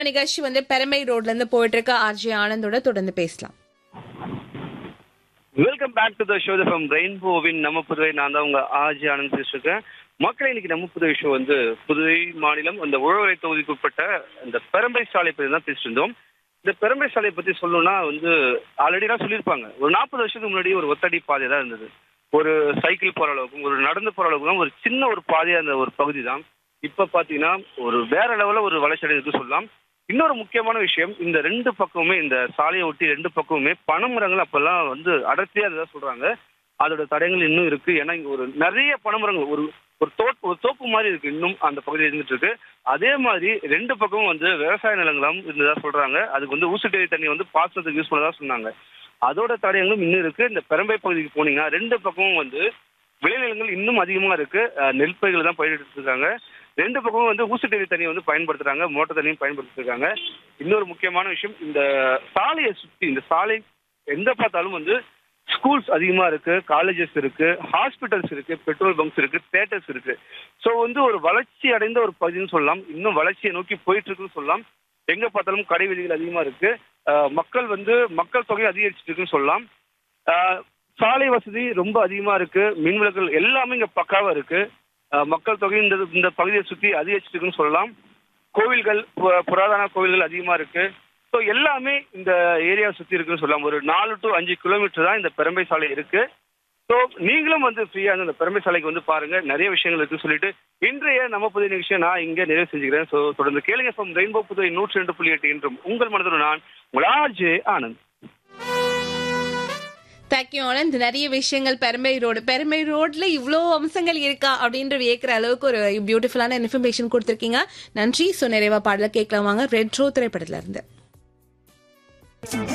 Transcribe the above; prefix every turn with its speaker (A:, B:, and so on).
A: நிகழ்ச்சி வந்து பெருமை ரோட்ல இருந்து போயிட்டு இருக்க ஆர்ஜி ஆனந்தோட தொடர்ந்து பேசலாம்
B: welcome back to the show from ரெயின்போவின் நம்ம புதுவை நான் தான் உங்க ஆஜி ஆனந்த் பேசிருக்கேன் மக்களே இன்னைக்கு நம்ம புதுவை ஷோ வந்து புதுவை மாநிலம் அந்த உழவரை தொகுதிக்கு உட்பட்ட இந்த பெரம்பை சாலை பற்றி தான் பேசிட்டு இருந்தோம் இந்த பெரம்பை சாலையை பத்தி சொல்லணும்னா வந்து ஆல்ரெடிலாம் சொல்லியிருப்பாங்க ஒரு நாற்பது வருஷத்துக்கு முன்னாடி ஒரு ஒத்தடி பாதை தான் இருந்தது ஒரு சைக்கிள் போற அளவுக்கும் ஒரு நடந்து போற அளவுக்கும் ஒரு சின்ன ஒரு பாதையா இருந்த ஒரு பகுதி தான் இப்ப பாத்தீங்கன்னா ஒரு வேற லெவல்ல ஒரு வளர்ச்சி அடைந்தது சொல்லலாம் இன்னொரு முக்கியமான விஷயம் இந்த ரெண்டு பக்கமுமே இந்த சாலையை ஒட்டி ரெண்டு பக்கமுமே பனைமரங்கள் அப்பெல்லாம் வந்து அடர்த்தியா இருந்ததா சொல்றாங்க அதோட தடயங்கள் இன்னும் இருக்கு ஏன்னா இங்க ஒரு நிறைய பனைமரங்கள் ஒரு ஒரு தோப்பு ஒரு தோப்பு மாதிரி இருக்கு இன்னும் அந்த பகுதியில் இருந்துட்டு இருக்கு அதே மாதிரி ரெண்டு பக்கமும் வந்து விவசாய நிலங்களும் இருந்ததா சொல்றாங்க அதுக்கு வந்து ஊசுட்டேரி தண்ணி வந்து பாசனத்துக்கு யூஸ் பண்ணதா சொன்னாங்க அதோட தடயங்களும் இன்னும் இருக்கு இந்த பெரம்பை பகுதிக்கு போனீங்கன்னா ரெண்டு பக்கமும் வந்து விளைநிலங்கள் இன்னும் அதிகமா இருக்கு அஹ் நெல் பயிர்கள் தான் பயிரிட்டு இருக்காங்க ரெண்டு பக்கமும் வந்து ஊசுட்டேரி தண்ணி வந்து பயன்படுத்துறாங்க மோட்டர் தண்ணியும் பயன்படுத்திட்டு இருக்காங்க இன்னொரு முக்கியமான விஷயம் இந்த சாலையை சுற்றி இந்த சாலை எங்க பார்த்தாலும் வந்து ஸ்கூல்ஸ் அதிகமா இருக்கு காலேஜஸ் இருக்கு ஹாஸ்பிட்டல்ஸ் இருக்கு பெட்ரோல் பங்க்ஸ் இருக்கு தேட்டர்ஸ் இருக்கு ஸோ வந்து ஒரு வளர்ச்சி அடைந்த ஒரு பகுதின்னு சொல்லலாம் இன்னும் வளர்ச்சியை நோக்கி போயிட்டு இருக்குன்னு சொல்லலாம் எங்க பார்த்தாலும் கடை வீதிகள் அதிகமா இருக்கு அஹ் மக்கள் வந்து மக்கள் தொகை அதிகரிச்சுட்டு இருக்குன்னு சொல்லலாம் அஹ் சாலை வசதி ரொம்ப அதிகமா இருக்கு மின் விளக்குகள் எல்லாமே இங்க பக்காவா இருக்கு அஹ் மக்கள் தொகை இந்த இந்த பகுதியை சுத்தி அதிகரிச்சுட்டு இருக்குன்னு சொல்லலாம் கோவில்கள் பு- புராதன கோவில்கள் அதிகமா இருக்கு ஸோ எல்லாமே இந்த ஏரியா சுத்தி இருக்குன்னு சொல்லலாம் ஒரு நாலு டு அஞ்சு கிலோமீட்டர் தான் இந்த பெரம்பை சாலை இருக்கு ஸோ நீங்களும் வந்து ஃப்ரீயா இந்த பெரம்பை சாலைக்கு வந்து பாருங்க நிறைய விஷயங்கள் இருக்குன்னு சொல்லிட்டு இன்றைய நம்ம புதிய நிகழ்ச்சியை நான் இங்க நிறைவு செஞ்சுக்கிறேன் ஸோ தொடர்ந்து கேளுங்க ஃப்ரம் ரெயின்போ புதுவை நூற்றி ரெண்டு புள்ளி எட்டு என்றும் உங்கள் மனதில் நான் உங்கள் ஆர்ஜே ஆனந்த்
A: தேங்க்யூ ஆனந்த் நிறைய விஷயங்கள் பெருமை ரோடு பெருமை ரோட்ல இவ்வளோ அம்சங்கள் இருக்கா அப்படின்ற வியக்கிற அளவுக்கு ஒரு பியூட்டிஃபுல்லான இன்ஃபர்மேஷன் கொடுத்துருக்கீங்க நன்றி ஸோ நிறைவா பாடல கேட்கலாம் வாங்க ரெட்ரோ திரைப்படத்துல இருந்து